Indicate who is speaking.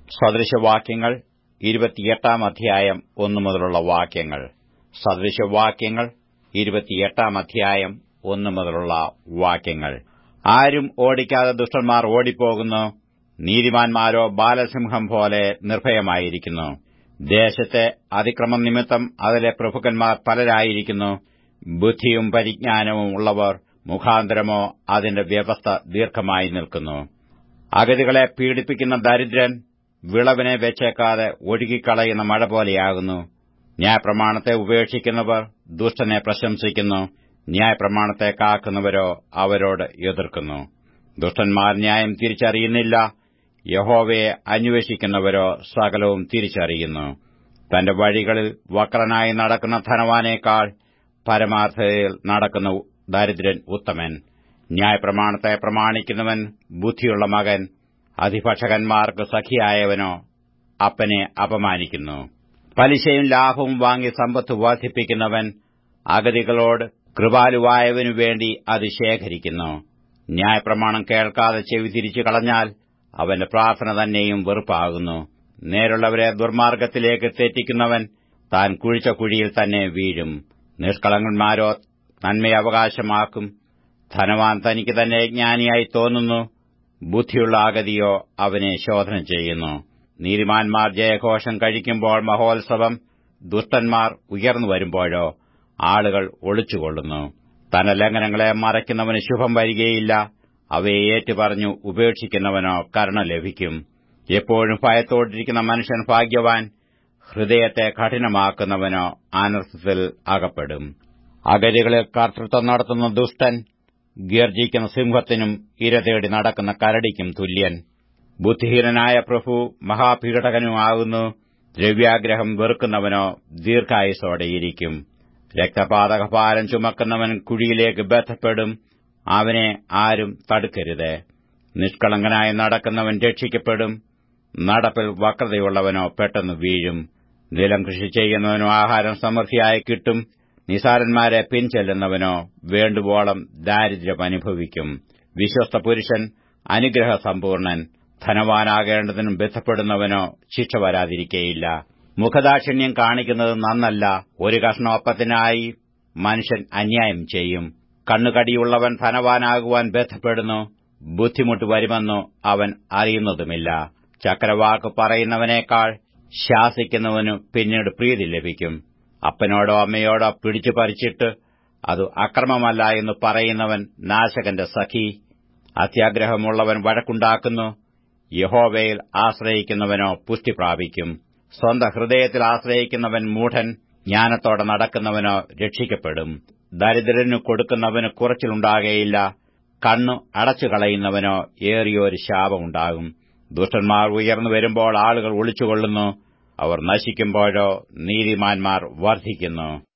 Speaker 1: സദൃശവാക്യങ്ങൾ ഇരുപത്തിയെട്ടാം അധ്യായം ഒന്നു മുതലുള്ള വാക്യങ്ങൾ സദൃശവാക്യങ്ങൾ ഇരുപത്തിയെട്ടാം അധ്യായം ഒന്നു മുതലുള്ള വാക്യങ്ങൾ ആരും ഓടിക്കാതെ ദുഷ്ടന്മാർ ഓടിപ്പോകുന്നു നീതിമാന്മാരോ ബാലസിംഹം പോലെ നിർഭയമായിരിക്കുന്നു ദേശത്തെ അതിക്രമം നിമിത്തം അതിലെ പ്രഭുക്കന്മാർ പലരായിരിക്കുന്നു ബുദ്ധിയും പരിജ്ഞാനവും ഉള്ളവർ മുഖാന്തരമോ അതിന്റെ വ്യവസ്ഥ ദീർഘമായി നിൽക്കുന്നു അഗതികളെ പീഡിപ്പിക്കുന്ന ദരിദ്രൻ വിളവിനെ വെച്ചേക്കാതെ ഒഴുകിക്കളയുന്ന മഴ പോലെയാകുന്നു ന്യായപ്രമാണത്തെ ഉപേക്ഷിക്കുന്നവർ ദുഷ്ടനെ പ്രശംസിക്കുന്നു ന്യായപ്രമാണത്തെ കാക്കുന്നവരോ അവരോട് എതിർക്കുന്നു ദുഷ്ടന്മാർ ന്യായം തിരിച്ചറിയുന്നില്ല യഹോവയെ അന്വേഷിക്കുന്നവരോ സകലവും തിരിച്ചറിയുന്നു തന്റെ വഴികളിൽ വക്രനായി നടക്കുന്ന ധനവാനേക്കാൾ പരമാർത്ഥതയിൽ നടക്കുന്ന ദരിദ്രൻ ഉത്തമൻ ന്യായപ്രമാണത്തെ പ്രമാണിക്കുന്നവൻ ബുദ്ധിയുള്ള മകൻ അധിഭക്ഷകന്മാർക്ക് സഖിയായവനോ അപ്പനെ അപമാനിക്കുന്നു പലിശയും ലാഭവും വാങ്ങി സമ്പത്ത് വർദ്ധിപ്പിക്കുന്നവൻ അഗതികളോട് കൃപാലുവായവനു വേണ്ടി അത് ശേഖരിക്കുന്നു ന്യായപ്രമാണം കേൾക്കാതെ ചെവി തിരിച്ചു കളഞ്ഞാൽ അവന്റെ പ്രാർത്ഥന തന്നെയും വെറുപ്പാകുന്നു നേരുള്ളവരെ ദുർമാർഗത്തിലേക്ക് തെറ്റിക്കുന്നവൻ താൻ കുഴിച്ച കുഴിയിൽ തന്നെ വീഴും നിഷ്കളങ്കന്മാരോ നന്മയെ അവകാശമാക്കും ധനവാൻ തനിക്ക് തന്നെ ജ്ഞാനിയായി തോന്നുന്നു ബുദ്ധിയുള്ള അഗതിയോ അവനെ ശോധന ചെയ്യുന്നു നീതിമാന്മാർ ജയഘോഷം കഴിക്കുമ്പോൾ മഹോത്സവം ദുഷ്ടന്മാർ ഉയർന്നു വരുമ്പോഴോ ആളുകൾ ഒളിച്ചുകൊള്ളുന്നു തന്റെ ലംഘനങ്ങളെ മറയ്ക്കുന്നവന് ശുഭം വരികയില്ല അവയെ ഏറ്റുപറഞ്ഞു ഉപേക്ഷിക്കുന്നവനോ കരുണ ലഭിക്കും എപ്പോഴും ഭയത്തോടിരിക്കുന്ന മനുഷ്യൻ ഭാഗ്യവാൻ ഹൃദയത്തെ കഠിനമാക്കുന്നവനോ അനർത്ഥത്തിൽ അകപ്പെടും അഗതികളിൽ കർത്തൃത്വം നടത്തുന്ന ദുഷ്ടൻ ഗർജിക്കുന്ന സിംഹത്തിനും ഇരതേടി നടക്കുന്ന കരടിക്കും തുല്യൻ ബുദ്ധിഹീനനായ പ്രഭു മഹാപീഡകനുമാകുന്നു ദ്രവ്യാഗ്രഹം വെറുക്കുന്നവനോ ദീർഘായുസോടെയിരിക്കും രക്തപാതകഭാരം ചുമക്കുന്നവൻ കുഴിയിലേക്ക് ബന്ധപ്പെടും അവനെ ആരും തടുക്കരുത് നിഷ്കളങ്കനായി നടക്കുന്നവൻ രക്ഷിക്കപ്പെടും നടപ്പിൽ വക്രതയുള്ളവനോ പെട്ടെന്ന് വീഴും നിലം കൃഷി ചെയ്യുന്നവനോ ആഹാരം സമൃദ്ധിയായി കിട്ടും നിസാരന്മാരെ പിൻചെല്ലുന്നവനോ വേണ്ടുവോളം ദാരിദ്ര്യം അനുഭവിക്കും വിശ്വസ്ത പുരുഷൻ അനുഗ്രഹ സമ്പൂർണൻ ധനവാനാകേണ്ടതിനും ബന്ധപ്പെടുന്നവനോ ശിക്ഷ വരാതിരിക്കയില്ല മുഖദാക്ഷിണ്യം കാണിക്കുന്നത് നന്നല്ല ഒരു കഷ്ണം അപ്പത്തിനായി മനുഷ്യൻ അന്യായം ചെയ്യും കണ്ണുകടിയുള്ളവൻ ധനവാനാകുവാൻ ബന്ധപ്പെടുന്നു ബുദ്ധിമുട്ട് വരുമെന്നു അവൻ അറിയുന്നതുമില്ല ചക്രവാക്ക് പറയുന്നവനേക്കാൾ ശാസിക്കുന്നവനു പിന്നീട് പ്രീതി ലഭിക്കും അപ്പനോടോ അമ്മയോടോ പിടിച്ചു പറിച്ചിട്ട് അത് അക്രമമല്ല എന്ന് പറയുന്നവൻ നാശകന്റെ സഖി അത്യാഗ്രഹമുള്ളവൻ വഴക്കുണ്ടാക്കുന്നു യഹോവയിൽ ആശ്രയിക്കുന്നവനോ പുഷ്ടി പ്രാപിക്കും സ്വന്തം ഹൃദയത്തിൽ ആശ്രയിക്കുന്നവൻ മൂഢൻ ജ്ഞാനത്തോടെ നടക്കുന്നവനോ രക്ഷിക്കപ്പെടും ദരിദ്രനു കൊടുക്കുന്നവന് കുറച്ചിലുണ്ടാകയില്ല കണ്ണു അടച്ചുകളയുന്നവനോ ഏറിയൊരു ശാപമുണ്ടാകും ദുഷ്ടന്മാർ ഉയർന്നു വരുമ്പോൾ ആളുകൾ ഒളിച്ചുകൊള്ളുന്നു അവർ നശിക്കുമ്പോഴോ നീതിമാന്മാർ വർദ്ധിക്കുന്നു